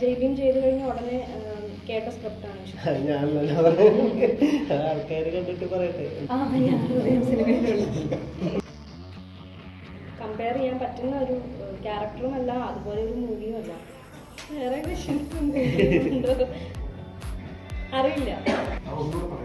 ജെയ്ബിയും ചെയ്ത് കഴിഞ്ഞ ഉടനെ ആ, കേട്ട സ്ക്രിപ്റ്റാണ് ഇഷ്ടം ഞാനല്ല പറയുന്നത് ആൾക്കാർ കണ്ടിട്ട് പറയട്ടെ ആ ഞാൻ ഹൃദയം സിനിമയിലുള്ള കമ്പയർ ചെയ്യാൻ പറ്റുന്ന ഒരു ക്യാരക്ടറും അല്ല അതുപോലെ ഒരു മൂവിയും അല്ല വേറെ ക്വസ്റ്റ്യൻസ് ഉണ്ടോ അറിയില്ല ഒന്നുകൂടെ പറയാം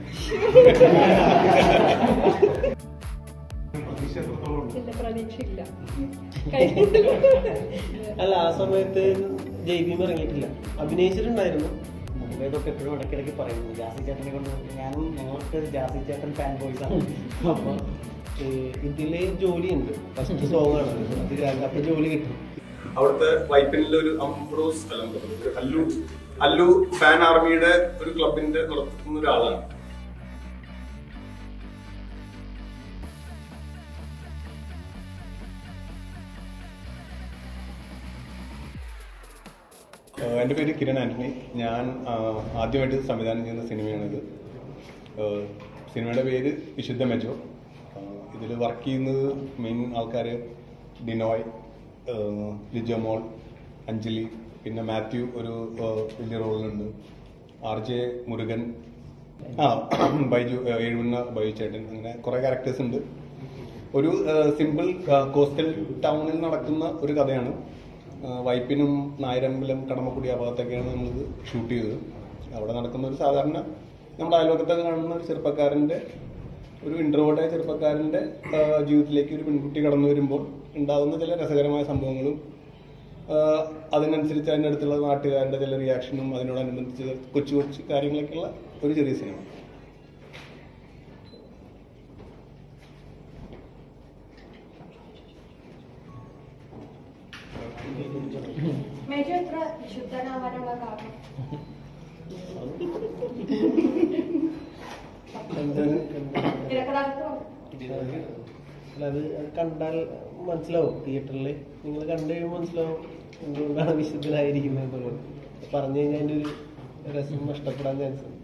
പ്രതീക്ഷ എത്രത്തോളം ഉണ്ട് ഇല്ല പ്രതീക്ഷയില്ല കഴിഞ്ഞ അല്ല ആ സമയത്ത് ജൈവീം ഇറങ്ങിയിട്ടില്ല അഭിനയിച്ചിട്ടുണ്ടായിരുന്നു മുമ്പേ തൊട്ട് എപ്പോഴും ഇടയ്ക്കിടയ്ക്ക് പറയുന്നു ജാസി ചേട്ടനെ കൊണ്ട് ഞാനും ഞങ്ങൾക്ക് ജാസി ചേട്ടൻ ഫാൻ ബോയ്സ് ആണ് അപ്പൊ ഏഹ്, ഇതില് ജോലിയുണ്ട് ഫസ്റ്റ് സോങ് ആണ് അത്. അത് കാരണം അപ്പൊ ജോലി കിട്ടും അവിടുത്തെ വൈപ്പിനിലെ ഒരു അംബ്രോസ് അല്ല എന്താ പറയുക, ഒരു അല്ലു അല്ലു ഫാൻ ആർമിയുടെ ഒരു ക്ലബിന്റെ നടത്തുന്ന ഒരാളാണ് ഏഹ് എൻ്റെ പേര് കിരൺ ആന്റണി ഞാൻ ആഹ്, ആദ്യമായിട്ട് സംവിധാനം ചെയ്യുന്ന സിനിമയാണിത് ഏഹ്, സിനിമയുടെ പേര് വിശുദ്ധ മെജോ ഇതിൽ വർക്ക് ചെയ്യുന്നത് മെയിൻ ആൾക്കാർ ഡിനോയ് ഏഹ്, ലിജോ മോൾ അഞ്ജലി പിന്നെ മാത്യു ഒരു ഏഹ്, വലിയ റോളിലുണ്ട് ആർ ജെ മുരുകൻ ആ ബൈജു ഏഹ്, എഴുവുന്ന ബൈജു ചേട്ടൻ അങ്ങനെ കുറേ ക്യാരക്ടേഴ്സ് ഉണ്ട് ഒരു സിമ്പിൾ കോസ്റ്റൽ ടൗണിൽ നടക്കുന്ന ഒരു കഥയാണ് ആ, വൈപ്പിനും നായരമ്പലം കടമക്കുടി ആ ഭാഗത്തൊക്കെയാണ് നമ്മളിത് ഷൂട്ട് ചെയ്തത് അവിടെ നടക്കുന്ന ഒരു സാധാരണ നമ്മുടെ അയൽവക്കത്തൊക്കെ കാണുന്ന ഒരു ചെറുപ്പക്കാരൻ്റെ ഒരു ഇൻട്രോവേർട്ടായ ചെറുപ്പക്കാരൻ്റെ ആ, ജീവിതത്തിലേക്ക് ഒരു പെൺകുട്ടി കടന്നു വരുമ്പോൾ ഉണ്ടാകുന്ന ചില രസകരമായ സംഭവങ്ങളും ആ, അതിനനുസരിച്ച് അതിൻ്റെ അടുത്തുള്ള നാട്ടുകാരുടെ ചില റിയാക്ഷനും അതിനോടനുബന്ധിച്ച് കൊച്ചു കൊച്ചു കാര്യങ്ങളൊക്കെയുള്ള ഒരു ചെറിയ സിനിമ മേജു എത്ര വിശുദ്ധനാവാനുള്ള കാരണം എന്താണ് തിരക്കഥാകൃത്ത് അല്ല അത് അത് കണ്ടാൽ മനസ്സിലാവും തിയേറ്ററിൽ നിങ്ങൾ കണ്ടു കഴിയുമ്പോൾ മനസ്സിലാവും എന്തുകൊണ്ടാണ് വിശുദ്ധനായിരിക്കുന്നത് എന്നുള്ളത് പറഞ്ഞു കഴിഞ്ഞാൽ അതിൻ്റെ ഒരു രസം നഷ്ടപ്പെടാൻ ചാൻസ് ഉണ്ട്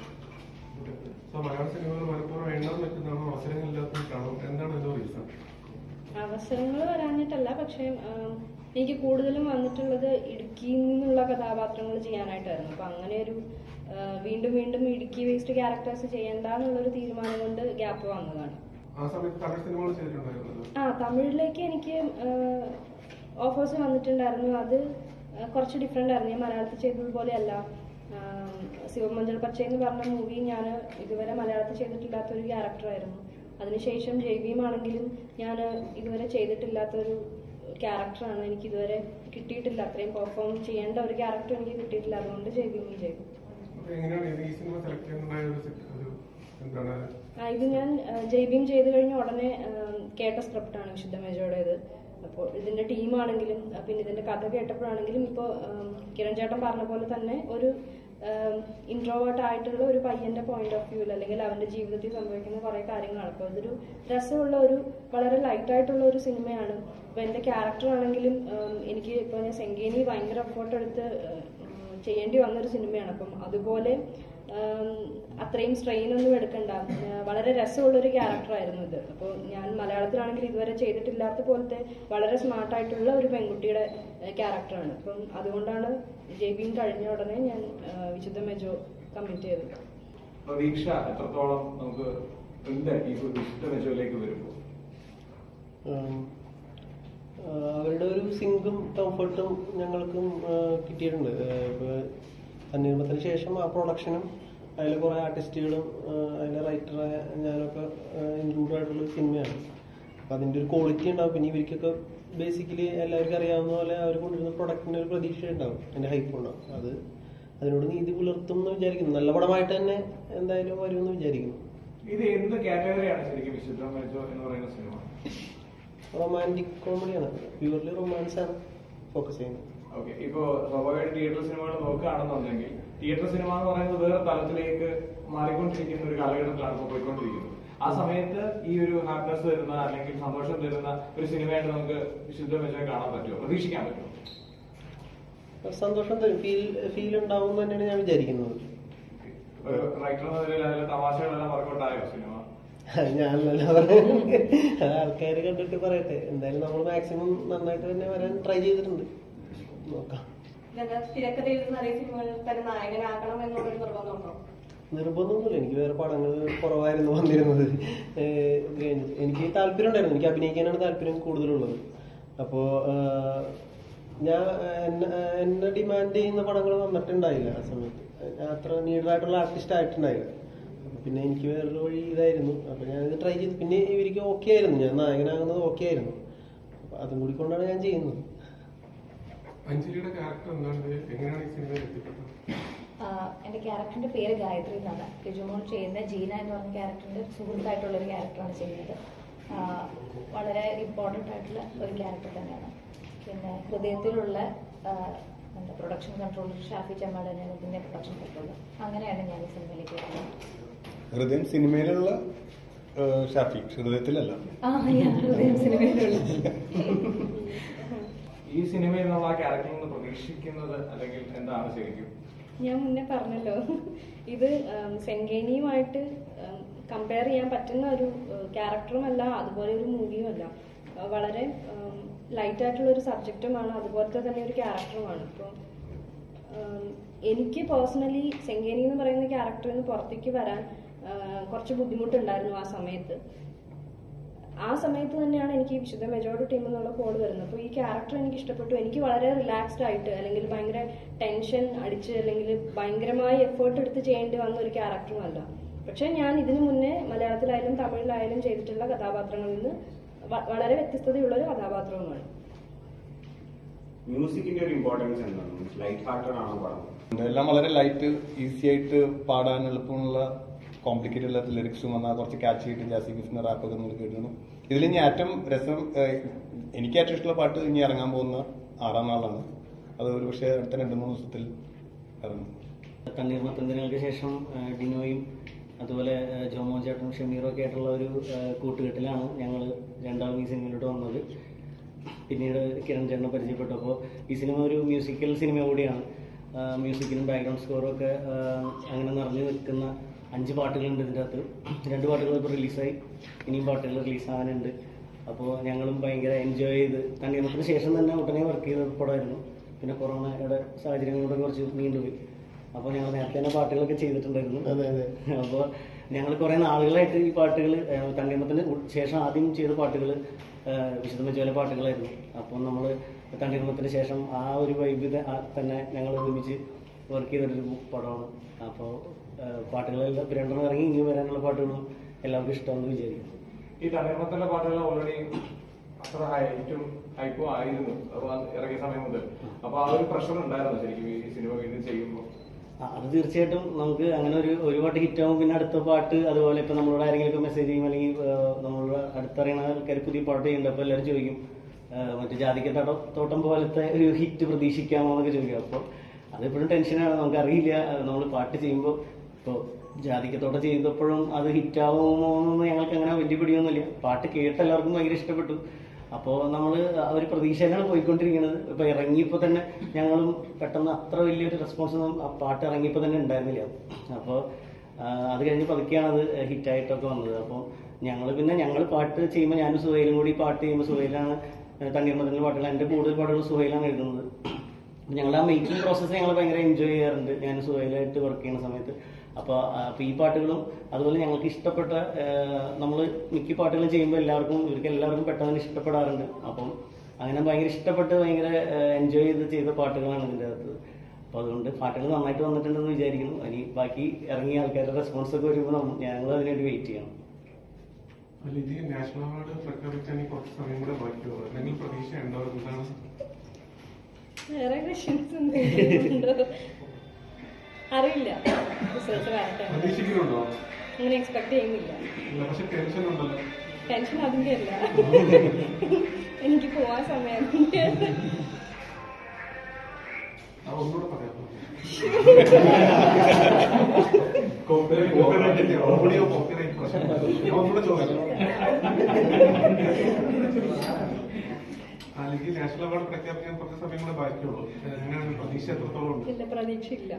സോ മലയാള സിനിമകൾ മനഃപൂർവ്വം എണ്ണാൻ പറ്റുന്നതാണോ അവസരങ്ങളില്ലാത്തതാണോ എന്താണ് അതിന്റെ റീസൺ അവസരങ്ങൾ വരാഞ്ഞിട്ടല്ല പക്ഷേ ആം, എനിക്ക് കൂടുതലും വന്നിട്ടുള്ളത് ഇടുക്കിയിൽ നിന്നുള്ള കഥാപാത്രങ്ങൾ ചെയ്യാനായിട്ടായിരുന്നു അപ്പം അങ്ങനെ ഒരു ആ, വീണ്ടും വീണ്ടും ഇടുക്കി വേസ്റ്റ് ക്യാരക്ടേഴ്സ് ചെയ്യണ്ട എന്നുള്ളൊരു തീരുമാനം കൊണ്ട് ഗ്യാപ്പ് വന്നതാണ് ആ സമയത്ത് തമിഴ് സിനിമകൾ ചെയ്തിട്ടുണ്ടായിരുന്നല്ലോ ആ തമിഴിലേക്ക് എനിക്ക് ഓഫേഴ്സ് വന്നിട്ടുണ്ടായിരുന്നു അത് ആ, കുറച്ച് ഡിഫറെൻ്റ് ആയിരുന്നു ഞാൻ മലയാളത്തിൽ ചെയ്തതുപോലെയല്ല ആ, ശിവമഞ്ചൾ പച്ച എന്ന് പറഞ്ഞ മൂവി ഞാൻ ഇതുവരെ മലയാളത്തിൽ ചെയ്തിട്ടില്ലാത്ത ഒരു ക്യാരക്ടറായിരുന്നു അതിനുശേഷം ജൈവീമാണെങ്കിലും ഞാൻ ഇതുവരെ ചെയ്തിട്ടില്ലാത്തൊരു ക്യാരക്ടറാണ് എനിക്ക് ഇതുവരെ കിട്ടിയിട്ടില്ല അത്രയും പെർഫോം ചെയ്യേണ്ട ഒരു ക്യാരക്ടർ എനിക്ക് കിട്ടിയിട്ടില്ല അതുകൊണ്ട് ജൈവീമും ചെയ്തു അപ്പൊ എങ്ങനെയാണ് ഇത് ഈ സിനിമ സെലക്ട് ചെയ്യുന്നതായ ഒരു സെ- ഒരു എന്താണ് ആ, ഇത് ഞാൻ ജൈബീം ചെയ്ത് കഴിഞ്ഞ ഉടനെ ആ, കേട്ട സ്ക്രിപ്റ്റാണ് വിശുദ്ധ മേജോടേത് അപ്പോൾ ഇതിന്റെ ടീമാണെങ്കിലും ആ, പിന്നെ ഇതിന്റെ കഥ കേട്ടപ്പോഴാണെങ്കിലും ഇപ്പോൾ കിരൺ ചേട്ടൻ പറഞ്ഞ പോലെ തന്നെ ഒരു ഇൻട്രോവേർട്ട് ആയിട്ടുള്ള ഒരു പയ്യന്റെ പോയിന്റ് ഓഫ് വ്യൂവിൽ അല്ലെങ്കിൽ അവന്റെ ജീവിതത്തിൽ സംഭവിക്കുന്ന കുറേ കാര്യങ്ങളാണ് അപ്പോൾ ഇതൊരു രസമുള്ള ഒരു വളരെ ലൈറ്റ് ആയിട്ടുള്ള ഒരു സിനിമയാണ് അപ്പോൾ എൻ്റെ ക്യാരക്ടർ ആണെങ്കിലും ഉം, എനിക്ക് ഇപ്പോൾ ഞാൻ സെങ്കേനി ഭയങ്കര എഫേർട്ട് എടുത്ത് ഉം, ചെയ്യേണ്ടി വന്നൊരു സിനിമയാണ് അപ്പം അതുപോലെ ഉം, അത്രയും സ്ട്രെയിൻ ഒന്നും എടുക്കണ്ട ആ, വളരെ രസമുള്ളൊരു ക്യാരക്ടറായിരുന്നു ഇത് അപ്പോൾ ഞാൻ മലയാളത്തിലാണെങ്കിൽ ഇതുവരെ ചെയ്തിട്ടില്ലാത്ത പോലത്തെ വളരെ സ്മാർട്ടായിട്ടുള്ള ഒരു പെൺകുട്ടിയുടെ ക്യാരക്ടറാണ് അപ്പം അതുകൊണ്ടാണ് ജെബിൻ കഴിഞ്ഞ ഉടനെ ഞാൻ ആ, വിശുദ്ധ മെജോ കമ്മിറ്റ് ചെയ്തത് പ്രതീക്ഷ എത്രത്തോളം നമുക്ക് ഉണ്ട് ഈ ഒരു വിശുദ്ധ മെച്ചോയിലേക്ക് വരുമ്പോൾ ഉം. ആ, അവരുടെ ഒരു സിങ്കും കംഫർട്ടും ഞങ്ങൾക്കും ആ, കിട്ടിയിട്ടുണ്ട് ആ, ഇപ്പൊ തണ്ണീർമത്തിന് ശേഷം ആ പ്രൊഡക്ഷനും അതിലെ കുറേ ആർട്ടിസ്റ്റുകളും ആ, അതിലെ റൈറ്ററായ ഞാനൊക്കെ ഇൻക്ലൂഡ് ആയിട്ടുള്ള ഒരു സിനിമയാണ് അപ്പം അതിൻ്റെ ഒരു ക്വാളിറ്റി ഉണ്ടാവും പിന്നെ ഇവർക്കൊക്കെ ബേസിക്കലി എല്ലാവർക്കും അറിയാവുന്ന പോലെ അവർ കൊണ്ടുവരുന്ന പ്രൊഡക്റ്റിന് ഒരു പ്രതീക്ഷ ഉണ്ടാവും അതിൻ്റെ ഹൈപ്പ് ഉണ്ടാവും അത് അതിനോട് നീതി പുലർത്തും എന്ന് വിചാരിക്കുന്നു നല്ല പടമായിട്ട് തന്നെ എന്തായാലും വരുമെന്ന് വിചാരിക്കുന്നു ഇത് എന്ത് കാറ്റഗറിയാണ് ശരിക്കും വിശുദ്ധ മെച്ചോ എന്ന് പറയുന്ന സിനിമ റൊമാൻറ്റിക് കോമഡിയാണ് പ്യൂർലി റൊമാൻസ് ആണ് ഫോക്കസ് ചെയ്യുന്നത് ഓക്കെ ഇപ്പോ സ്വാഭാവികമായിട്ട് തിയേറ്റർ സിനിമകൾ നോക്കുകയാണെന്നുണ്ടെങ്കിൽ തിയേറ്റർ സിനിമ എന്ന് പറയുന്നത് വേറെ തലത്തിലേക്ക് മാറിക്കൊണ്ടിരിക്കുന്ന ഒരു കാലഘട്ടത്തിലാണ് ഇപ്പോൾ പോയിക്കൊണ്ടിരിക്കുന്നത് ആ സമയത്ത് ഈ ഒരു ഹാപ്പിനെസ് തരുന്ന അല്ലെങ്കിൽ സന്തോഷം തരുന്ന ഒരു സിനിമയായിട്ട് നമുക്ക് വിശുദ്ധ മെച്ചോയെ കാണാൻ പറ്റുമോ പ്രതീക്ഷിക്കാൻ പറ്റുമോ സന്തോഷം തരും ഫീൽ ഫീൽ ഉണ്ടാവും എന്ന് തന്നെയാണ് ഞാൻ വിചാരിക്കുന്നത് ഒരു റൈറ്റർ എന്ന നിലയിൽ അതിലെ തമാശകളെല്ലാം വർക്കൗട്ട് ആയോ സിനിമ ഞാനല്ല പറയുന്നത് ആൾക്കാർ കണ്ടിട്ട് പറയട്ടെ എന്തായാലും നമ്മൾ മാക്സിമം നന്നായിട്ട് തന്നെ വരാൻ ട്രൈ ചെയ്തിട്ടുണ്ട് നോക്കാം ഇതെന്താ തിരക്കഥ എഴുതുന്ന അതേ സിനിമകളിൽ തന്നെ നായകനാകണം എന്നുള്ളൊരു നിർബന്ധമുണ്ടോ നിർബന്ധമൊന്നുമില്ല എനിക്ക് വേറെ പടങ്ങൾ കുറവായിരുന്നു വന്നിരുന്നത് ഏഹ് ഇത് കഴിഞ്ഞിട്ട് എനിക്ക് താല്പര്യം ഉണ്ടായിരുന്നു എനിക്ക് അഭിനയിക്കാനാണ് താല്പര്യം കൂടുതലുള്ളത് അപ്പോൾ ഞാൻ എന്നെ എന്നെ ഡിമാൻഡ് ചെയ്യുന്ന പടങ്ങൾ വന്നിട്ടുണ്ടായില്ല ആ സമയത്ത് ഞാൻ അത്ര നീഡായിട്ടുള്ള ആർട്ടിസ്റ്റ് ആയിട്ടുണ്ടായില്ല അപ്പൊ പിന്നെ എനിക്ക് വേറൊരു വഴി ഇതായിരുന്നു അപ്പോൾ ഞാനിത് ട്രൈ ചെയ്തു പിന്നെ ഇവർക്ക് ഓക്കെ ആയിരുന്നു ഞാൻ നായകനാകുന്നത് ഓക്കെ ആയിരുന്നു അപ്പോൾ അതും കൂടി കൊണ്ടാണ് ഞാൻ ചെയ്യുന്നത് അഞ്ജലിയുടെ ക്യാരക്ടർ എന്താണ് ഇത്? എങ്ങനെയാണ് ഈ സിനിമയിൽ എത്തിപ്പെട്ടത് ആഹ് എന്റെ ക്യാരക്ടറിന്റെ പേര് ഗായത്രി എന്നാണ് ലിജുമോൻ ചെയ്യുന്ന ജീന എന്ന് പറഞ്ഞ ക്യാരക്ടറിന്റെ സുഹൃത്തായിട്ടുള്ള ഒരു ക്യാരക്ടറാണ് ചെയ്യുന്നത് ആഹ് വളരെ ഇമ്പോർട്ടൻ്റ് ആയിട്ടുള്ള ഒരു ക്യാരക്ടർ തന്നെയാണ് പിന്നെ ഹൃദയത്തിലുള്ള ആഹ് എന്താ പ്രൊഡക്ഷൻ കൺട്രോളർ ഷാഫി ചമ്മാട് തന്നെയാണ് ഇതിന്റെ പ്രൊഡക്ഷൻ കൺട്രോളർ അങ്ങനെയാണ് ഞാൻ ഈ സിനിമയിലേക്ക് വരുന്നത് ഹൃദയം സിനിമയിലുള്ള ആ, ഷാഫി ഹൃദയത്തിലല്ല ആ ഞാൻ ഹൃദയം സിനിമയിലുള്ള ഈ സിനിമയിൽ നമ്മൾ ആ ക്യാരക്ടറിൽ നിന്ന് പ്രതീക്ഷിക്കുന്നത് അല്ലെങ്കിൽ എന്താണ് ശരിക്കും ഞാൻ മുന്നേ പറഞ്ഞല്ലോ ഇത് ഉം, സെങ്കേനിയുമായിട്ട് കമ്പയർ ചെയ്യാൻ പറ്റുന്ന ഒരു ക്യാരക്ടറുമല്ല അതുപോലെ ഒരു മൂവിയുമല്ല അഹ് വളരെ ലൈറ്റ് ആയിട്ടുള്ള ഒരു സബ്ജക്റ്റുമാണ് അതുപോലത്തെ തന്നെ ഒരു ക്യാരക്ടറുമാണ് ഇപ്പോൾ എനിക്ക് പേഴ്സണലി സെങ്കേനി എന്ന് പറയുന്ന ക്യാരക്ടറിൽ നിന്ന് പുറത്തേക്ക് വരാൻ ആഹ്, കുറച്ച് ബുദ്ധിമുട്ടുണ്ടായിരുന്നു ആ സമയത്ത് ആ സമയത്ത് തന്നെയാണ് എനിക്ക് ഈ വിശുദ്ധ മെജോറിറ്റി ടീം എന്നുള്ള കോഡ് വരുന്നത് അപ്പോൾ ഈ ക്യാരക്ടർ എനിക്ക് ഇഷ്ടപ്പെട്ടു എനിക്ക് വളരെ റിലാക്സ്ഡ് ആയിട്ട് അല്ലെങ്കിൽ ഭയങ്കര ടെൻഷൻ അടിച്ച് അല്ലെങ്കിൽ ഭയങ്കരമായി എഫേർട്ട് എടുത്ത് ചെയ്യേണ്ടി വന്ന ഒരു ക്യാരക്ടറുമല്ല പക്ഷേ ഞാൻ ഇതിനു മുന്നേ മലയാളത്തിലായാലും തമിഴിലായാലും ചെയ്തിട്ടുള്ള കഥാപാത്രങ്ങളിൽ നിന്ന് വ- വളരെ വ്യത്യസ്തതയുള്ള ഒരു കഥാപാത്രവുമാണ് മ്യൂസിക്കിന്റെ ഒരു ഇമ്പോർട്ടൻസ് എന്താണ് ലൈറ്റ് ഹാർട്ടഡ് ആണോ പടം എല്ലാം വളരെ ലൈറ്റ് ഈസി ആയിട്ട് പാടാൻ എളുപ്പമുള്ള കോംപ്ലിക്കേറ്റഡ് അല്ലാത്ത ലിറിക്സും വന്നാൽ കുറച്ച് ക്യാച്ച് ചെയ്തിട്ട് ജാസി ബിസിന്റെ റാപ്പൊക്കെ നമ്മൾ കേട്ടിരുന്നു ഇതിൽ ഇനി ഏറ്റവും രസം ഏഹ്, എനിക്ക് ഏറ്റവും ഇഷ്ടമുള്ള പാട്ട് ഇനി ഇറങ്ങാൻ പോകുന്ന ആറാം നാളാണ് അത് ഒരു പക്ഷേ അടുത്ത രണ്ട് മൂന്ന് ദിവസത്തിൽ ഇറങ്ങും തണ്ണീർമത്തന്തിനങ്ങൾക്ക് ശേഷം ആ, ഡിനോയും അതുപോലെ ആ, ജോമോൻ ചേട്ടനും ഷമീറും ഒക്കെ ആയിട്ടുള്ള ഒരു ആ, കൂട്ടുകെട്ടിലാണ് ഞങ്ങൾ രണ്ടാമത് ഈ സിനിമയിലോട്ട് വന്നത് പിന്നീട് കിരൺ ചേട്ടനെ പരിചയപ്പെട്ടപ്പോൾ ഈ സിനിമ ഒരു മ്യൂസിക്കൽ സിനിമ കൂടിയാണ് ആ, മ്യൂസിക്കിനും ബാക്ക്ഗ്രൗണ്ട് സ്കോറും ഒക്കെ ആ, അങ്ങനെ നിറഞ്ഞു നിൽക്കുന്ന അഞ്ച് പാട്ടുകളുണ്ട് ഇതിൻ്റെ അകത്ത് രണ്ട് പാട്ടുകൾ ഇപ്പോൾ റിലീസായി ഇനിയും പാട്ടുകൾ റിലീസാകാനുണ്ട് അപ്പോൾ ഞങ്ങളും ഭയങ്കര എൻജോയ് ചെയ്ത് തണ്ണീർമത്തിന് ശേഷം തന്നെ ഉടനെ വർക്ക് ചെയ്ത പടമായിരുന്നു പിന്നെ കൊറോണയുടെ സാഹചര്യങ്ങളോടെ കുറച്ച് നീണ്ടുപോയി അപ്പോൾ ഞങ്ങൾ നേരത്തെ തന്നെ പാട്ടുകളൊക്കെ ചെയ്തിട്ടുണ്ടായിരുന്നു അതെ അതെ അപ്പോൾ ഞങ്ങൾ കുറേ നാളുകളായിട്ട് ഈ പാട്ടുകൾ തണ്ണീർമത്തിന് ശേഷം ആദ്യം ചെയ്ത പാട്ടുകൾ വിശുദ്ധ മെജോല പാട്ടുകളായിരുന്നു അപ്പോൾ നമ്മൾ തണ്ണീർമത്തിന് ശേഷം ആ ഒരു വൈബ് തന്നെ ഞങ്ങൾ ഒരുമിച്ച് വർക്ക് ചെയ്തൊരു പടമാണ് അപ്പോൾ പാട്ടുകളെല്ലാം ഇപ്പം രണ്ടെണ്ണം ഇറങ്ങി ഇനി വരാനുള്ള പാട്ടുകളും എല്ലാവർക്കും ഇഷ്ടമാണെന്ന് വിചാരിക്കുന്നു ഈ തണ്ണീർമത്തന്റെ പാട്ടുകൾ ഓൾറെഡി അത്ര ഹൈറ്റും ഹൈപ്പും ആയിരുന്നു അപ്പൊ അത് ഇറങ്ങിയ സമയം മുതൽ അപ്പൊ ആ ഒരു പ്രഷർ ഉണ്ടായിരുന്നു ശരിക്കും ഈ സിനിമ വീണ്ടും ചെയ്യുമ്പോൾ ആ, അത് തീർച്ചയായിട്ടും നമുക്ക് അങ്ങനെ ഒരു ഒരു പാട്ട് ഹിറ്റാവും പിന്നെ അടുത്ത പാട്ട് അതുപോലെ ഇപ്പൊ നമ്മളോട് ആരെങ്കിലും മെസ്സേജ് ചെയ്യും അല്ലെങ്കിൽ ആ, നമ്മളോട് അടുത്തറിയണ ആൾക്കാർ പുതിയ പാട്ട് ചെയ്യുന്നുണ്ട് അപ്പോൾ എല്ലാവരും ചോദിക്കും ആ, മറ്റേ ജാതിക്ക തട- തോട്ടം പോലത്തെ ഒരു ഹിറ്റ് പ്രതീക്ഷിക്കാമോ എന്നൊക്കെ ചോദിക്കും അപ്പോൾ അതെപ്പോഴും ടെൻഷനാണ് നമുക്കറിയില്ല നമ്മൾ പാട്ട് ചെയ്യുമ്പോൾ ഇപ്പോൾ ജാതിക്കത്തോട്ടം ചെയ്തപ്പോഴും അത് ഹിറ്റാവുമോ എന്നൊന്നും ഞങ്ങൾക്ക് അങ്ങനെ വലിയ പിടിയൊന്നുമില്ല പാട്ട് കേട്ട് എല്ലാവർക്കും ഭയങ്കര ഇഷ്ടപ്പെട്ടു അപ്പോൾ നമ്മൾ ഒരു പ്രതീക്ഷയിലാണ് പോയിക്കൊണ്ടിരിക്കുന്നത് ഇപ്പോൾ ഇറങ്ങിയപ്പോൾ തന്നെ ഞങ്ങളും പെട്ടെന്ന് അത്ര വലിയൊരു റെസ്പോൺസ് ഒന്നും ആ പാട്ട് ഇറങ്ങിയപ്പോൾ തന്നെ ഉണ്ടായിരുന്നില്ല അപ്പോൾ അത് കഴിഞ്ഞ് പതുക്കെയാണ് അത് ഹിറ്റായിട്ടൊക്കെ വന്നത് അപ്പോൾ ഞങ്ങൾ പിന്നെ ഞങ്ങൾ പാട്ട് ചെയ്യുമ്പോൾ ഞാനും സുഹൈലും കൂടി പാട്ട് ചെയ്യുമ്പോൾ സുഹൈലാണ് തണ്ണീർമത്തിന്റെ പാട്ടുകൾ എൻ്റെ കൂടുതൽ പാട്ടുകൾ സുഹൈലാണ് എഴുതുന്നത് അപ്പോൾ ഞങ്ങളുടെ ആ മേക്കിംഗ് പ്രോസസ്സ് ഞങ്ങൾ ഭയങ്കര എൻജോയ് ചെയ്യാറുണ്ട് ഞാൻ സുഹൈലായിട്ട് വർക്ക് ചെയ്യുന്ന സമയത്ത് അപ്പോൾ അപ്പോൾ ഈ പാട്ടുകളും അതുപോലെ ഞങ്ങൾക്ക് ഇഷ്ടപ്പെട്ട നമ്മൾ മിക്ക പാട്ടുകളും ചെയ്യുമ്പോൾ എല്ലാവർക്കും ഇവർക്ക് എല്ലാവർക്കും പെട്ടെന്ന് ഇഷ്ടപ്പെടാറുണ്ട് അപ്പം അങ്ങനെ ഭയങ്കര ഇഷ്ടപ്പെട്ട് ഭയങ്കര എൻജോയ് ചെയ്ത് ചെയ്ത പാട്ടുകളാണ് ഇതിൻ്റെ അകത്ത് അപ്പോൾ അതുകൊണ്ട് പാട്ടുകൾ നന്നായിട്ട് വന്നിട്ടുണ്ടെന്ന് വിചാരിക്കുന്നു ഇനി ബാക്കി ഇറങ്ങിയ ആൾക്കാരുടെ റെസ്പോൺസ് ഒക്കെ വരുമ്പോൾ നമ്മ- ഞങ്ങൾ അതിനുവേണ്ടി വെയിറ്റ് ചെയ്യണം അല്ല ഇത് നാഷണൽ അവാർഡ് പ്രഖ്യാപിക്കാൻ ഈ കുറച്ച് സമയം കൂടെ ബാക്കിയുള്ളൂ എന്തെങ്കിലും പ്രതീക്ഷ ഉണ്ടോ എന്താണ് വേറെ ക്വസ്റ്റ്യൻസ് എന്തെങ്കിലും ഉണ്ടോ അറിയില്ല റിസൾട്ട് വരട്ടെ പ്രതീക്ഷിക്കുന്നുണ്ടോ അങ്ങനെ എക്സ്പെക്ട് ചെയ്യുന്നില്ല ഇല്ല പക്ഷെ ടെൻഷൻ ഉണ്ടല്ലോ ടെൻഷൻ അതിന്റെ അല്ല എനിക്ക് പോവാൻ സമയം ആ ഒന്നുകൂടെ പറയാമോ ഓഡിയോ കോപ്പിറൈറ്റ് പ്രശ്നം ഞാൻ ഒന്നുകൂടെ ചോദിച്ചു അല്ലെങ്കിൽ നാഷണൽ അവാർഡ് പ്രഖ്യാപിക്കാൻ കുറച്ച് സമയം കൂടെ ബാക്കിയുള്ളൂ എങ്ങനെയാണ് പ്രതീക്ഷ എത്രത്തോളം ഉണ്ട് ഇല്ല പ്രതീക്ഷയില്ല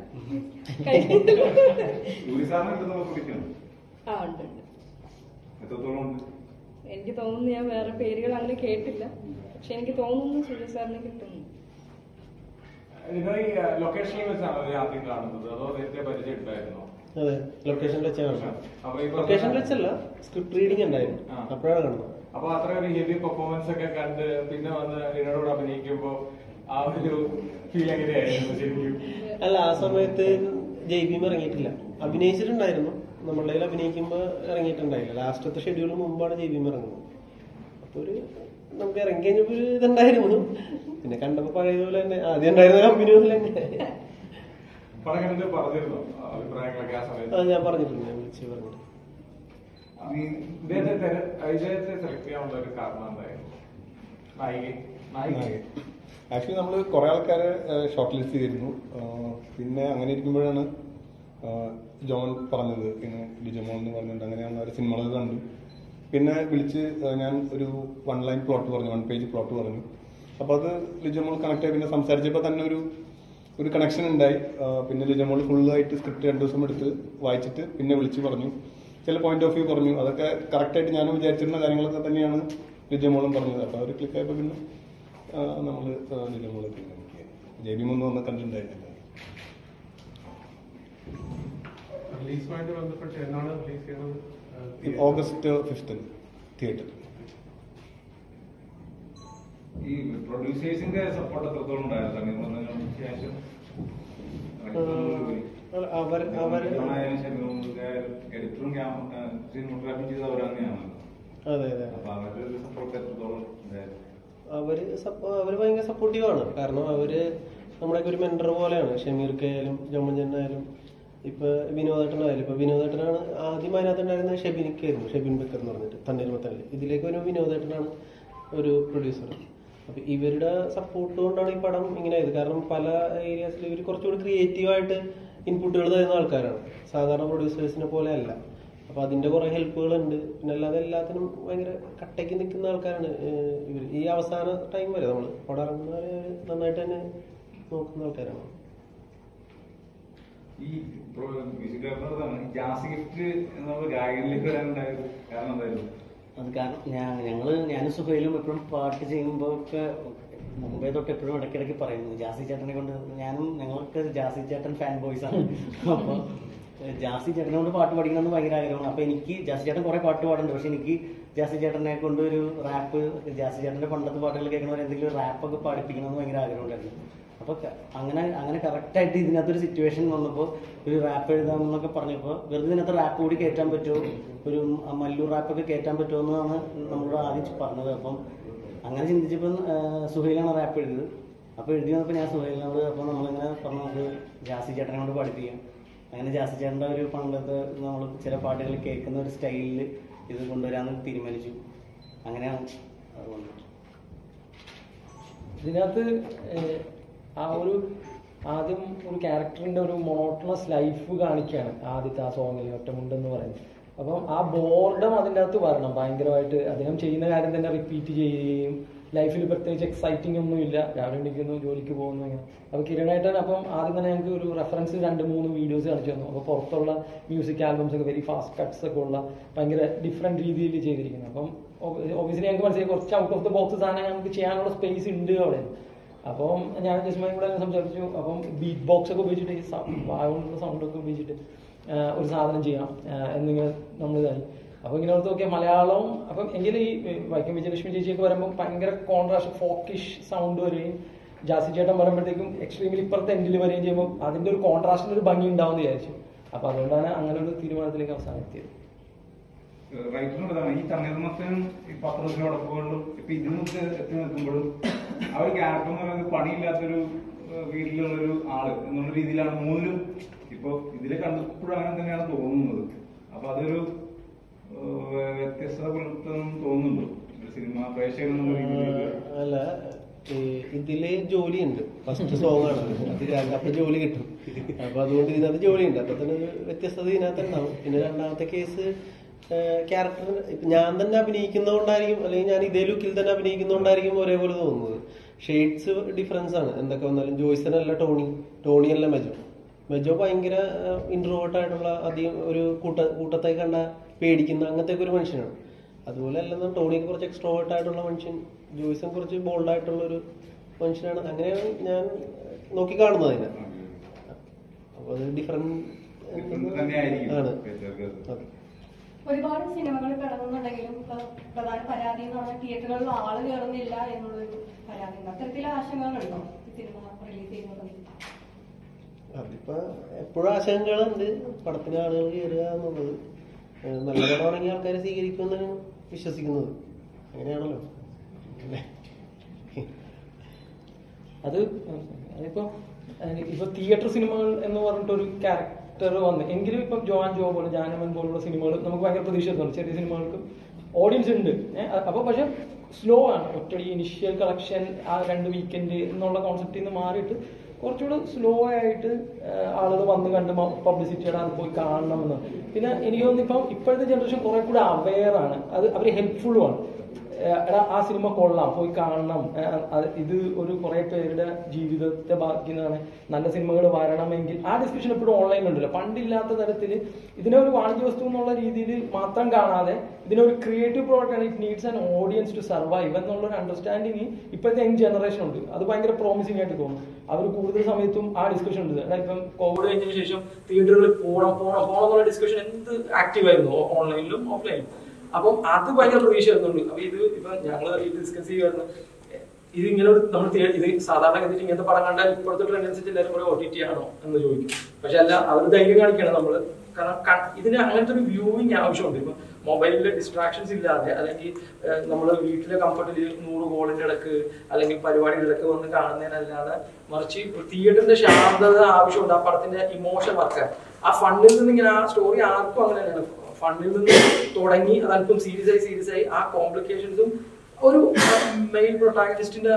ടൂറിസാറിന് എന്ത് നമുക്ക് വിളിക്കണം ആ ഉണ്ട് ഉണ്ട് എത്രത്തോളം ഉണ്ട് എനിക്ക് തോന്നുന്നു ഞാൻ വേറെ പേരുകൾ അങ്ങനെ കേട്ടില്ല പക്ഷെ എനിക്ക് തോന്നുന്നു സുരേഷ് സാറിന് കിട്ടുന്നു നിങ്ങൾ ഈ ലൊക്കേഷനിൽ വെച്ചാണോ ഇത് ആദ്യം കാണുന്നത് അതോ നേരത്തെ പരിചയം ഉണ്ടായിരുന്നോ അതെ ലൊക്കേഷനിൽ വെച്ചാണ് അപ്പൊ ഈ ലൊക്കേഷനിൽ വെച്ചല്ല സ്ക്രിപ്റ്റ് റീഡിംഗ് ഉണ്ടായിരുന്നു ആ. അപ്പോഴാണ് കാണുന്നത് അപ്പൊ അത്ര ഒരു ഹെവി പെർഫോമൻസ് ഒക്കെ കണ്ട് പിന്നെ വന്ന് ഇതിനോട് അഭിനയിക്കുമ്പോ ആ ഒരു ഫീൽ എങ്ങനെയായിരുന്നു ശരിക്കും അല്ല ആ സമയത്ത് ജയ്ബീം ഇറങ്ങിയിട്ടില്ല അഭിനയിച്ചിട്ടുണ്ടായിരുന്നു നമ്മളുടെ കയ്യിൽ അഭിനയിക്കുമ്പോൾ ഇറങ്ങിയിട്ടുണ്ടായില്ല ലാസ്റ്റത്തെ ഷെഡ്യൂൾ മുമ്പാണ് ജയ്ബീം ഇറങ്ങുന്നത് അപ്പൊ ഒരു നമുക്ക് ഇറങ്ങി കഴിഞ്ഞപ്പോ ഒരു ഇതുണ്ടായിരുന്നു പിന്നെ കണ്ടപ്പോ പഴയതുപോലെ തന്നെ ആദ്യം ഉണ്ടായിരുന്ന കമ്പനി പോലെ തന്നെ പടം കണ്ടിട്ട് പറഞ്ഞിരുന്നോ ആ അഭിപ്രായങ്ങളൊക്കെ ആ ആ സമയത്ത് ഞാൻ പറഞ്ഞിട്ടുണ്ട് ഞാൻ വിളിച്ച് പറഞ്ഞിട്ടുണ്ട് ഇദ്ദേഹത്തെ തെര- ഇദ്ദേഹത്തെ സെലക്ട് ചെയ്യാനുള്ള ഒരു കാരണം എന്തായിരുന്നു നായിക നായിക ആക്ച്വലി നമ്മൾ കുറെ ആൾക്കാരെ ഷോർട്ട് ലിസ്റ്റ് ചെയ്തിരുന്നു ആ, പിന്നെ അങ്ങനെ ഇരിക്കുമ്പോഴാണ് ആ, ജോൺ പറഞ്ഞത് പിന്നെ ലിജമോൻ എന്ന് പറഞ്ഞിട്ട് അങ്ങനെയാണ് ഒരു സിനിമകളൊക്കെ കണ്ടു പിന്നെ വിളിച്ച് ആ, ഞാൻ ഒരു വൺ ലൈൻ പ്ലോട്ട് പറഞ്ഞു വൺ പേജ് പ്ലോട്ട് പറഞ്ഞു അപ്പോൾ അത് ലിജമോൾ കണക്ട് ആയി പിന്നെ സംസാരിച്ചപ്പോൾ തന്നെ ഒരു ഒരു കണക്ഷൻ ഉണ്ടായി ആ, പിന്നെ ലിജമോൾ ഫുള്ളായിട്ട് സ്ക്രിപ്റ്റ് രണ്ടു ദിവസം എടുത്ത് വായിച്ചിട്ട് പിന്നെ വിളിച്ച് പറഞ്ഞു ചില പോയിന്റ് ഓഫ് വ്യൂ പറഞ്ഞു അതൊക്കെ കറക്റ്റായിട്ട് ഞാൻ വിചാരിച്ചിരുന്ന കാര്യങ്ങളൊക്കെ തന്നെയാണ് ലിജമോളും പറഞ്ഞത് അപ്പോൾ അവർ ക്ലിക്ക് ആയപ്പോൾ പിന്നെ നമ്മൾ ലിജമോളെ തീരുമാനിക്കുക ജെബി മുന്ന് വന്ന് കണ്ടിട്ടുണ്ടായിരുന്നില്ല റിലീസുമായിട്ട് ബന്ധപ്പെട്ട് എന്നാണ് റിലീസ് ചെയ്യുന്നത് ഈ ഓഗസ്റ്റ് ഫിഫ്ത്തിന് തിയേറ്റർ ഈ പ്രൊഡ്യൂസേഴ്സിന്റെ സപ്പോർട്ട് എത്രത്തോളം ഉണ്ടായിരുന്നു സമീപങ്ങൾക്ക് ശേഷം അല്ല, അവർ അവർ എഡിറ്ററും സിനിമോഗ്രാഫി ചെയ്ത് അവർ തന്നെയാണ് അതെ അതെ അപ്പൊ അവരുടെ ഒരു സപ്പോർട്ട് എത്രത്തോളം ഉണ്ടായിരുന്നു അവര് സപ്പോ- അവര് ഭയങ്കര സപ്പോർട്ടീവ് ആണ് കാരണം അവര് നമ്മുടെയൊക്കെ ഒരു മെന്റർ പോലെയാണ് ഷമീർക്കായാലും ജമ്മഞ്ചനായാലും ഇപ്പൊ വിനോദേട്ടനായാലും ഇപ്പൊ വിനോദേട്ടനാണ് ആദ്യം അതിനകത്തുണ്ടായിരുന്ന ഷെബിനിക്കായിരുന്നു ഷെബിൻ ബക്കർ എന്ന് പറഞ്ഞിട്ട് തണ്ണീർമത്തനിൽ ഇതിലേക്ക് ഒരു വിനോദേട്ടനാണ് ഒരു പ്രൊഡ്യൂസർ അപ്പൊ ഇവരുടെ സപ്പോർട്ട് കൊണ്ടാണ് ഈ പടം ഇങ്ങനെ ആയത് കാരണം പല ഏരിയാസിൽ ഇവർ കുറച്ചുകൂടി ക്രിയേറ്റീവായിട്ട് ഇൻപുട്ടുകൾ തരുന്ന ആൾക്കാരാണ് സാധാരണ പ്രൊഡ്യൂസേഴ്സിനെ പോലെ അല്ല അപ്പൊ അതിന്റെ കുറെ ഹെൽപ്പുകൾ ഉണ്ട് പിന്നെ അല്ലാതെ എല്ലാത്തിനും ഭയങ്കര കട്ടയ്ക്ക് നിൽക്കുന്ന ആൾക്കാരാണ് ഏഹ് ഇവര് ഈ അവസാന ടൈം വരെ നമ്മൾ പടം ഇറങ്ങുന്ന വരെ അവര് നന്നായിട്ട് തന്നെ നോക്കുന്ന ആൾക്കാരാണ് ഈ മ്യൂസിക് ഡയറക്ടറാണ് ഈ ജാസ് ഗിഫ്റ്റ് എന്നുള്ള ഗായകനിലേക്ക് വരാനുണ്ടായത് കാരണം എന്തായിരുന്നു അത് കാരണം ഞാൻ ഞങ്ങള് ഞാനും സുഹൈലും എപ്പോഴും പാട്ട് ചെയ്യുമ്പോൾ ഒക്കെ മുമ്പേ തൊട്ട് എപ്പോഴും ഇടയ്ക്കിടയ്ക്ക് പറയുന്നു ജാസി ചേട്ടനെ കൊണ്ട് ഞാനും ഞങ്ങൾക്ക് ജാസി ചേട്ടൻ ഫാൻ ബോയ്സ് ആണ് അപ്പൊ ഏഹ് ജാസി ചേട്ടനെ കൊണ്ട് പാട്ട് പഠിക്കണമെന്ന് ഭയങ്കര ആഗ്രഹമാണ് അപ്പൊ എനിക്ക് ജാസി ചേട്ടൻ കുറെ പാട്ട് പാടുന്നുണ്ട് പക്ഷെ എനിക്ക് ജാസി ചേട്ടനെ കൊണ്ട് ഒരു റാപ്പ് ജാസി ചേട്ടന്റെ പണ്ടത്തെ പാട്ടുകൾ കേൾക്കണവർ എന്തെങ്കിലും റാപ്പ് ഒക്കെ പാടിപ്പിക്കണമെന്ന് ഭയങ്കര ആഗ്രഹമുണ്ടായിരുന്നു അപ്പൊ ക- അങ്ങനെ അങ്ങനെ കറക്റ്റ് ആയിട്ട് ഇതിനകത്തൊരു സിറ്റുവേഷൻ വന്നപ്പോൾ ഒരു റാപ്പ് എഴുതാമെന്നൊക്കെ പറഞ്ഞപ്പോൾ വെറുതെ ഇതിനകത്ത് റാപ്പ് കൂടി കയറ്റാൻ പറ്റുമോ ഒരു മ- മല്ലു റാപ്പ് ഒക്കെ കയറ്റാൻ പറ്റുമോ എന്നാണ് നമ്മളോട് ആദ്യം പറഞ്ഞത് അപ്പം അങ്ങനെ ചിന്തിച്ചപ്പോൾ സുഹൈലാണ് റാപ്പ് എഴുതിയത് അപ്പോൾ എഴുതി വന്നപ്പോൾ ഞാൻ സുഹൈലിനോട് അപ്പോൾ നമ്മളിങ്ങനെ പറഞ്ഞു നമുക്ക് ജാസി ചേട്ടനെ കൊണ്ട് പഠിപ്പിക്കാം അങ്ങനെ ജാസി ചേട്ടൻ്റെ ഒരു പണ്ടത്തെ നമ്മൾ ചില പാട്ടുകൾ കേൾക്കുന്ന ഒരു സ്റ്റൈലിൽ ഇത് കൊണ്ടുവരാമെന്ന് തീരുമാനിച്ചു അങ്ങനെയാണ് അത് വന്നത് ഇതിനകത്ത് ഏഹ്, ആ ഒരു ആദ്യം ഒരു ക്യാരക്ടറിന്റെ ഒരു മോണോട്ടണസ് ലൈഫ് കാണിക്കുകയാണ് ആദ്യത്തെ ആ സോങ്ങിൽ ഒറ്റമുണ്ടെന്ന് പറയുന്നത് അപ്പം ആ ബോർഡം അതിൻ്റെ അകത്ത് വരണം ഭയങ്കരമായിട്ട് അദ്ദേഹം ചെയ്യുന്ന കാര്യം തന്നെ റിപ്പീറ്റ് ചെയ്യുകയും ലൈഫിൽ പ്രത്യേകിച്ച് എക്സൈറ്റിംഗ് ഒന്നുമില്ല രാവിലെ എണീക്കുന്നു ജോലിക്ക് പോകുന്നു ഇങ്ങനെ അപ്പോൾ കിരണായിട്ടൻ അപ്പം ആദ്യം തന്നെ ഞങ്ങൾക്ക് ഒരു റെഫറൻസ് രണ്ട് മൂന്ന് വീഡിയോസ് കാണിച്ചു തന്നു അപ്പോൾ പുറത്തുള്ള മ്യൂസിക് ആൽബംസ് ഒക്കെ വെരി ഫാസ്റ്റ് കട്ട്സ് ഒക്കെ ഉള്ള ഭയങ്കര ഡിഫറെൻറ്റ് രീതിയിൽ ചെയ്തിരിക്കുന്നത് അപ്പം ഒബിയസ്ലി ഞങ്ങൾക്ക് മനസ്സിലായി കുറച്ച് ഔട്ട് ഓഫ് ദ ബോക്സ് സാധനം നമുക്ക് ചെയ്യാനുള്ള സ്പേസ് ഉണ്ട് അവിടെ അപ്പം ഞാൻ ജസ്മയും കൂടെ സംസാരിച്ചു അപ്പം ബീറ്റ് ബോക്സ് ഒക്കെ ഉപയോഗിച്ചിട്ട് ഈ വായുകൊണ്ടുള്ള സൗണ്ട് ഒക്കെ ഉപയോഗിച്ചിട്ട് ആ, ഒരു സാധനം ചെയ്യാം ആ, എന്നിങ്ങനെ നമ്മൾ ഇതായി അപ്പോൾ ഇങ്ങനെ ഓർത്ത് നോക്കിയാൽ മലയാളവും അപ്പം എങ്കിലും ഈ വൈക്കം വിജയലക്ഷ്മി ചേച്ചിയൊക്കെ വരുമ്പോൾ ഭയങ്കര കോൺട്രാസ്റ്റ് ഫോക്കിഷ് സൗണ്ട് വരികയും ജാസി ചേട്ടൻ വരുമ്പോഴത്തേക്കും എക്സ്ട്രീമിൽ ഇപ്പുറത്തെ എൻഡിൽ വരികയും ചെയ്യുമ്പോൾ അതിന്റെ ഒരു കോൺട്രാസ്റ്റിന്റെ ഒരു ഭംഗി ഉണ്ടാവും എന്ന് വിചാരിച്ചു അപ്പൊ അതുകൊണ്ടാണ് അങ്ങനെ ഒരു തീരുമാനത്തിലേക്ക് അവസാനം എത്തിയത് റൈറ്ററിനോടാണ് ഈ തണ്ണീർമത്തനും ഈ പത്രത്തിനോടൊപ്പങ്ങളിലും ഇപ്പൊ ഇതിനൊക്കെ എത്തി നിൽക്കുമ്പോഴും ആ ഒരു ക്യാരക്ടർ എന്ന് പറയുന്നത് പണിയില്ലാത്തൊരു ഏഹ്, വീട്ടിലുള്ളൊരു ആള് എന്നുള്ള രീതിയിലാണ് മൂന്നിലും ഇപ്പൊ ഇതിലെ കണ്ടപ്പോഴും അങ്ങനെ തന്നെയാണ് തോന്നുന്നത് അപ്പൊ അതൊരു ഏഹ്, വ്യത്യസ്തത പുലർത്തുന്നു തോന്നുന്നുണ്ടോ ഒരു സിനിമ പ്രേക്ഷകൻ എന്നുള്ള രീതിയിലേക്ക് അല്ല ഈ ഇതില് ജോലിയുണ്ട് ഫസ്റ്റ് സോങ് ആണ് അത് അപ്പൊ ജോലി കിട്ടും അപ്പൊ അതുകൊണ്ട് ഇതിനകത്ത് ജോലിയുണ്ട് അപ്പൊ തന്നെ ഒരു വ്യത്യസ്തത ഇതിനകത്ത് ഉണ്ടാവും പിന്നെ രണ്ടാമത്തെ കേസ് ക്യാരക്ടർ ഞാൻ തന്നെ അഭിനയിക്കുന്നതുകൊണ്ടായിരിക്കും അല്ലെങ്കിൽ ഞാൻ ഇതേ ലുക്കിൽ തന്നെ അഭിനയിക്കുന്നതുകൊണ്ടായിരിക്കും ഒരേപോലെ തോന്നുന്നത് ഷെയ്ഡ്സ് ഡിഫറൻസ് ആണ് എന്തൊക്കെ വന്നാലും ജോയ്സനല്ല ടോണി ടോണി അല്ല മെജോ മെജോ ഭയങ്കര ഇൻട്രോവേർട്ട് ആയിട്ടുള്ള അധികം ഒരു കൂട്ട കൂട്ടത്തെ കണ്ട പേടിക്കുന്ന അങ്ങനത്തെ ഒരു മനുഷ്യനാണ് അതുപോലെ അല്ലെന്ന് ടോണിക്ക് കുറച്ച് എക്സ്ട്രോവേർട്ട് ആയിട്ടുള്ള മനുഷ്യൻ ജോയ്സൺ കുറച്ച് ബോൾഡ് ആയിട്ടുള്ള ഒരു മനുഷ്യനാണ് അങ്ങനെയാണ് ഞാൻ നോക്കി കാണുന്നത് അതിനെ അപ്പൊ അത് ഡിഫറെന്റ് തന്നെയായിരിക്കും ആണ് പ്രേക്ഷകർക്ക്. അതെ ഒരുപാട് സിനിമകൾ കിടന്നുണ്ടെങ്കിലും ഇപ്പൊ പ്രധാന പരാതി എന്ന് പറഞ്ഞാൽ തിയേറ്ററുകളിൽ ആള് കയറുന്നില്ല എന്നുള്ളൊരു പരാതി ഉണ്ട് അത്തരത്തിലെ ആശങ്കകളുണ്ടോ ഈ സിനിമ റിലീസ് ചെയ്യുന്നത് അതിപ്പോ എപ്പോഴും ആശങ്കകളുണ്ട് പടത്തിന് ആളുകൾ കയറുക എന്നുള്ളത് ഏഹ് നല്ല പടമാണെങ്കിൽ ആൾക്കാരെ സ്വീകരിക്കുമെന്നാണ് വിശ്വസിക്കുന്നത് അങ്ങനെയാണല്ലോ പിന്നെ അത് അതിപ്പോ ഏഹ് ഇപ്പൊ തിയേറ്റർ സിനിമകൾ എന്ന് പറഞ്ഞിട്ടൊരു ക്യാരക്ടർ വന്ന് എങ്കിലും ഇപ്പം ജോൺ ജോ പോലെ ജാനമൻ പോലുള്ള സിനിമകൾ നമുക്ക് ഭയങ്കര പ്രതീക്ഷ തോന്നും ചെറിയ സിനിമകൾക്ക് ഓഡിയൻസ് ഉണ്ട് ഏഹ് അപ്പൊ പക്ഷെ സ്ലോ ആണ് ഒറ്റടി ഇനിഷ്യൽ കളക്ഷൻ ആ രണ്ട് വീക്കെൻഡ് എന്നുള്ള കോൺസെപ്റ്റിൽ നിന്ന് മാറിയിട്ട് കുറച്ചുകൂടെ സ്ലോ ആയിട്ട് ആളുകൾ വന്ന് കണ്ട് പബ്ലിസിറ്റിയുടെ അത് പോയി കാണണമെന്ന് പിന്നെ എനിക്ക് തോന്നുന്നു ഇപ്പം ഇപ്പോഴത്തെ ജനറേഷൻ കുറെ കൂടെ അവെയർ ആണ് അത് അവർ ഹെൽപ്ഫുള്ളുമാണ് ഏഹ് എടാ ആ സിനിമ കൊള്ളാം പോയി കാണണം ഏഹ് അത് ഇത് ഒരു കുറെ പേരുടെ ജീവിതത്തെ ബാധിക്കുന്നതാണ് നല്ല സിനിമകൾ വരണമെങ്കിൽ ആ ഡിസ്കഷൻ എപ്പോഴും ഓൺലൈനിലുണ്ടല്ലോ പണ്ടില്ലാത്ത തരത്തിൽ ഇതിനെ ഒരു വാണിജ്യ വസ്തു എന്നുള്ള രീതിയിൽ മാത്രം കാണാതെ ഇതിനെ ഒരു ക്രിയേറ്റീവ് പ്രോഡക്റ്റ് ആണ് it needs an audience to survive എന്നുള്ള ഒരു അണ്ടർസ്റ്റാൻഡിങ് ഇപ്പോഴത്തെ യങ് ജനറേഷൻ ഉണ്ട് അത് ഭയങ്കര പ്രോമിസിംഗ് ആയിട്ട് തോന്നും അവർ കൂടുതൽ സമയത്തും ആ ഡിസ്കഷൻ ഉണ്ട് എടാ ഇപ്പം കോവിഡ് കഴിഞ്ഞതിന് ശേഷം തിയേറ്ററുകളിൽ പോകണം പോകണം പോകണം എന്നുള്ള ഡിസ്കഷൻ എന്ത് ആക്റ്റീവ് ആയിരുന്നു ഓൺലൈനിലും ഓഫ്ലൈനിലും അപ്പം അത് ഭയങ്കര പ്രതീക്ഷ വരുന്നുണ്ട് അപ്പൊ ഇത് ഇപ്പൊ ഞങ്ങൾ ഡിസ്കസ് ചെയ്യുമായിരുന്നു ഇത് ഇങ്ങനെ ഒരു നമ്മൾ തിയേ- ഇത് സാധാരണ ഗതിയിൽ ഇങ്ങനത്തെ പടം കണ്ടാൽ ഇപ്പോഴത്തെ ട്രെൻഡ് അനുസരിച്ച് എല്ലാവരും കൂടെ ഒ ടി ടി ആണോ എന്ന് ചോദിക്കും പക്ഷെ അല്ല അവർ ധൈര്യം കാണിക്കണം നമ്മള് കാരണം ക- ഇതിന് അങ്ങനത്തെ ഒരു വ്യൂവിങ് ആവശ്യമുണ്ട് ഇപ്പൊ മൊബൈലിലെ ഡിസ്ട്രാക്ഷൻസ് ഇല്ലാതെ അല്ലെങ്കിൽ നമ്മൾ വീട്ടിലെ കംഫർട്ടിൽ നൂറ് കോളിന്റെ ഇടക്ക് അല്ലെങ്കിൽ പരിപാടിയുടെ ഇടക്ക് വന്ന് കാണുന്നതിനല്ലാതെ മറിച്ച് ഒരു തിയേറ്ററിന്റെ ശാന്തത ആവശ്യമുണ്ട് ആ പടത്തിന്റെ ഇമോഷൻ വർക്ക് ആ ഫണ്ടിൽ നിന്ന് ഇങ്ങനെ ആ സ്റ്റോറി ആർക്കും അങ്ങനെ തന്നെയാണ് ഫണ്ടിൽ നിന്ന് തുടങ്ങി അത് അല്പം സീരിയസ് ആയി സീരിയസ് ആയി ആ കോംപ്ലിക്കേഷൻസും ഒരു മെയിൻ പ്രൊട്ടാഗനിസ്റ്റിന്റെ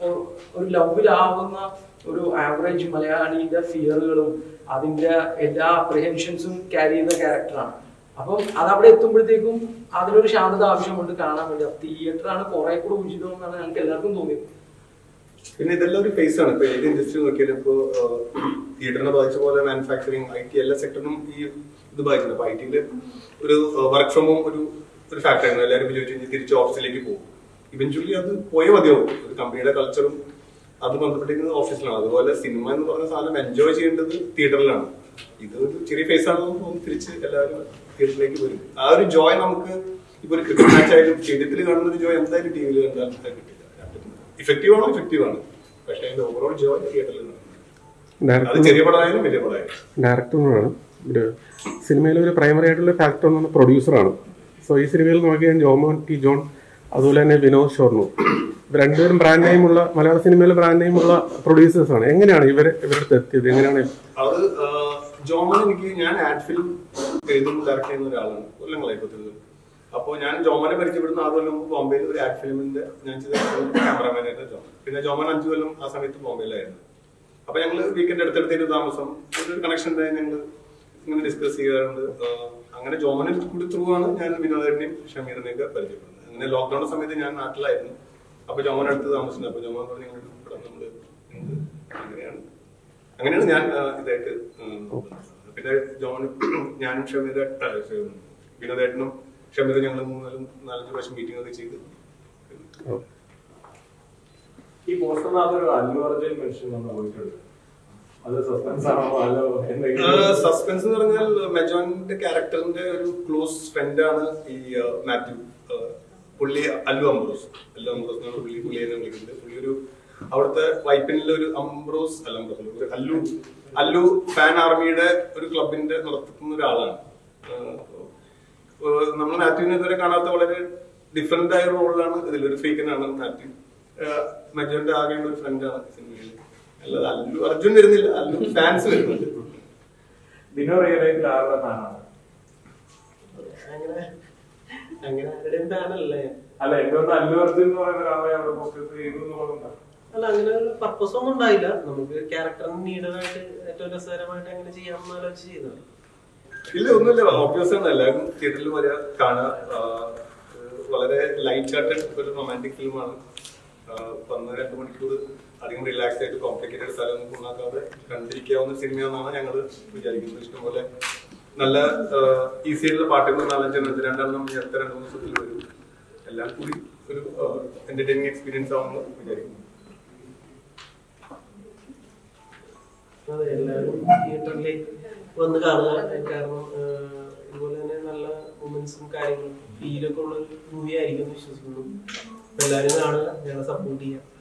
ഒരു ലവിലാവുന്ന ഒരു ആവറേജ് മലയാളിയുടെ ഫിയറുകളും അതിന്റെ എല്ലാ അപ്രിഹെൻഷൻസും ക്യാരി ചെയ്യുന്ന ക്യാരക്ടറാണ് അപ്പം അത് അവിടെ എത്തുമ്പോഴത്തേക്കും അതിനൊരു ശാന്തത ആവശ്യമുണ്ട് കാണാൻ വേണ്ടി തിയേറ്റർ ആണ് കുറെ കൂടെ ഉചിതം എന്നാണ് ഞങ്ങൾക്ക് എല്ലാവർക്കും തോന്നിയത് പിന്നെ ഇതെല്ലാം ഒരു ഫേസ് ആണ് ഇപ്പൊ ഏത് ഇൻഡസ്ട്രി നോക്കിയാലും ഇപ്പോ തിയേറ്ററിനെ ബാധിച്ച പോലെ മാനുഫാക്ചറിങ് ഐ ടി എല്ലാ സെക്ടറിനും ഈ ഇത് ബാധിച്ചിട്ടുണ്ട് അപ്പൊ ഐ ടിയിൽ ഒരു വർക്ക് ഫ്രം ഹോം ഒരു ഒരു ഫാക്ടർ ആയിരുന്നു എല്ലാവരും വിചാരിച്ചു കഴിഞ്ഞാൽ തിരിച്ച് ഓഫീസിലേക്ക് പോകും ഇവഞ്ച്വലി അത് പോയേ മതിയാവും ഒരു കമ്പനിയുടെ കൾച്ചറും അത് ബന്ധപ്പെട്ടിരിക്കുന്നത് ഓഫീസിലാണ് അതുപോലെ സിനിമ എന്ന് പറഞ്ഞ സാധനം എൻജോയ് ചെയ്യേണ്ടത് തിയേറ്ററിലാണ് ഇത് ഒരു ചെറിയ ഫേസ് ആണെന്ന് തോന്നുന്നു തിരിച്ച് എല്ലാവരും തിയേറ്ററിലേക്ക് വരും ആ ഒരു ജോയ് നമുക്ക് ഇപ്പൊ ഒരു ക്രിക്കറ്റ് മാച്ച് ആയാലും സ്റ്റേഡിയത്തിൽ കാണുന്ന ഒരു ജോയ് എന്തായാലും ടി വിയിൽ കണ്ടാൽ കിട്ടില്ല ഇഫക്റ്റീവ് ആണോ ഇഫക്റ്റീവ് ആണ് പക്ഷേ അതിന്റെ ഓവറോൾ ജോയ് തിയേറ്ററിൽ അത് ചെറിയ പടമായാലും വലിയ പടമായാലും ഡയറക്ടറാണ് ഒരു സിനിമയിലെ ഒരു പ്രൈമറി ആയിട്ടുള്ള ഫാക്ടർ എന്ന് പറഞ്ഞാൽ പ്രൊഡ്യൂസറാണ് സോ ഈ സിനിമയിൽ നോക്കിയാൽ ജോമോൻ ടി ജോൺ അതുപോലെ തന്നെ വിനോദ് ഷോർണു ഇവർ രണ്ടുപേരും ബ്രാൻഡ് നെയിമുള്ള മലയാള സിനിമയിലെ ബ്രാൻഡ് നെയിമുള്ള പ്രൊഡ്യൂസേഴ്സ് ആണ് എങ്ങനെയാണ് ഇവർ ഇവരുടെ എത്തിയത് എങ്ങനെയാണ് അത് ജോമൻ എനിക്ക് ഞാൻ ആഡ് ഫിലിം എഴുതുന്ന ഡയറക്ട് ചെയ്യുന്ന ഒരാളാണ് കൊല്ലങ്ങളായി പത്തിരുന്നത് അപ്പോൾ ഞാൻ ജോമനെ പരിചയപ്പെടുന്ന ആറ് കൊല്ലം മുമ്പ് ബോംബെയിൽ ഒരു ആഡ് ഫിലിമിന്റെ ഞാൻ ചെയ്ത ക്യാമറാമാൻ ആയിരുന്നു ജോമൻ പിന്നെ ജോമൻ അഞ്ചു കൊല്ലം ആ സമയത്ത് ബോംബെയിലായിരുന്നു അപ്പൊ ഞങ്ങള് വീക്കെൻഡ് അടുത്തടുത്തേക്ക് താമസം ഒരു കണക്ഷൻ ഉണ്ടായി ഞങ്ങൾ ഇങ്ങനെ ഡിസ്കസ് ചെയ്യാറുണ്ട് ആഹ് അങ്ങനെ ജോമനിൽ കൂടി ത്രൂ ആണ് ഞാൻ വിനോദേട്ടനെയും ഷമീറിനെയും ഒക്കെ പരിചയപ്പെടുന്നത് അങ്ങനെ ലോക്ക്ഡൌൺ സമയത്ത് ഞാൻ നാട്ടിലായിരുന്നു അപ്പൊ ജോമൻ അടുത്ത് താമസിച്ചു അപ്പൊ ജോമൻ പറഞ്ഞു ഞങ്ങൾ ഇവിടെ നമ്മള് ഉണ്ട് അങ്ങനെയാണ് അങ്ങനെയാണ് ഞാൻ ആഹ് ഇതായിട്ട് ആഹ് പിന്നെ ജോൺ ഞാനും ഷമീർ വിനോദേട്ടനും ഷമീറും ഞങ്ങൾ മൂന്നാലും നാലഞ്ച് പ്രാവശ്യം മീറ്റിംഗ് ഒക്കെ ചെയ്ത് ഈ പോസ്റ്ററിനകത്ത് ഒരു അല്ലു അർജുൻ മെൻഷൻ വന്ന് പോയിട്ടുണ്ട് അത് സസ്പെൻസ് ആണോ അല്ലോ എന്തെങ്കിലും സസ്പെൻസ് എന്ന് പറഞ്ഞാൽ മെജോന്റെ ക്യാരക്ടറിന്റെ ഒരു ക്ലോസ് ഫ്രണ്ട് ആണ് ഈ ആഹ് മാത്യു ആഹ് പുള്ളി അല്ലു അംബ്രോസ് അല്ലു അംബ്രോസ് എന്നാണ് പുള്ളി പുള്ളിയെ വിളിക്കുന്നത് പുള്ളി ഒരു അവിടുത്തെ വൈപ്പിനിലെ ഒരു അംബ്രോസ് അല്ല അംബ്രോസ് ഒരു അല്ലു അല്ലു ഫാൻ ആർമിയുടെ ഒരു ക്ലബിന്റെ നടത്തുന്ന ഒരാളാണ് നമ്മൾ മാത്യുവിനെ ഇതുവരെ കാണാത്ത വളരെ ഡിഫറെന്റ് ആയ റോളിലാണ് ഇതിലൊരു ഫ്രീക്കനാണ് മാത്യു ആഹ് മെജോന്റെ ആകെയുള്ള ഒരു ഫ്രണ്ടാണ് സിനിമയിൽ അല്ലാതെ അല്ലു അർജുൻ വരുന്നില്ല അല്ലു ഫാൻസ് വരുന്നുണ്ട് ബിനോ റിയലൈസിൽ ആരുടെ ഫാനാണ് അങ്ങനെ അങ്ങനെ ആരുടെയും ഫാനല്ലേ അല്ല എന്തുകൊണ്ട് അല്ലു അർജുൻ എന്ന് പറയുന്ന ഒരാളെ അവിടെ ഫോക്കസ് ചെയ്തു എന്നുള്ളതുകൊണ്ടാണ് അല്ല അങ്ങനെ ഒരു പർപ്പസ് ഒന്നും ഉണ്ടായില്ല നമുക്ക് ക്യാരക്ടറിന് നീഡായിട്ട് ഏറ്റവും രസകരമായിട്ട് അങ്ങനെ ചെയ്യാമെന്ന് ആലോചിച്ച് ചെയ്തതാണ് ഇല്ല ഒന്നുമില്ല ഓബ്വിയസ് ആണ് എല്ലാവരും തിയേറ്ററിൽ വരിക കാണുക ആഹ് വളരെ ലൈറ്റ് ഹാർട്ടഡ് ഒരു റൊമാൻറ്റിക് ഫിലിമാണ് വന്ന് രണ്ട് മണിക്കൂർ അധികം റിലാക്സ് ആയിട്ട് കോംപ്ലിക്കേറ്റഡ് സ്ഥലമൊന്നും ഉണ്ടാക്കാതെ കണ്ടിരിക്കാവുന്ന സിനിമയെന്നാണ് ഞങ്ങൾ വിചാരിക്കുന്നത് ഇഷ്ടംപോലെ നല്ല ഈസി ആയിട്ടുള്ള പാട്ടുകൾ നാലഞ്ചെണ്ണം ഉണ്ട് രണ്ടെണ്ണം ഈ അടുത്ത രണ്ട് മൂന്ന് ദിവസത്തിൽ വരും എല്ലാം കൂടി ഒരു എന്റർടൈനിങ് എക്സ്പീരിയൻസ് ആവുമെന്ന് വിചാരിക്കുന്നു അതെ എല്ലാവരും തിയേറ്ററിൽ വന്ന് കാണുക കാരണം ആഹ്, ഇതുപോലെ തന്നെ നല്ല മൊമെന്റ്സും കാര്യങ്ങളും ഫീലൊക്കെ ഉള്ള ഒരു മൂവി ആയിരിക്കും എന്ന് വിശ്വസിക്കുന്നു അപ്പൊ എല്ലാവരും കാണുക ഞങ്ങളെ സപ്പോർട്ട് ചെയ്യുക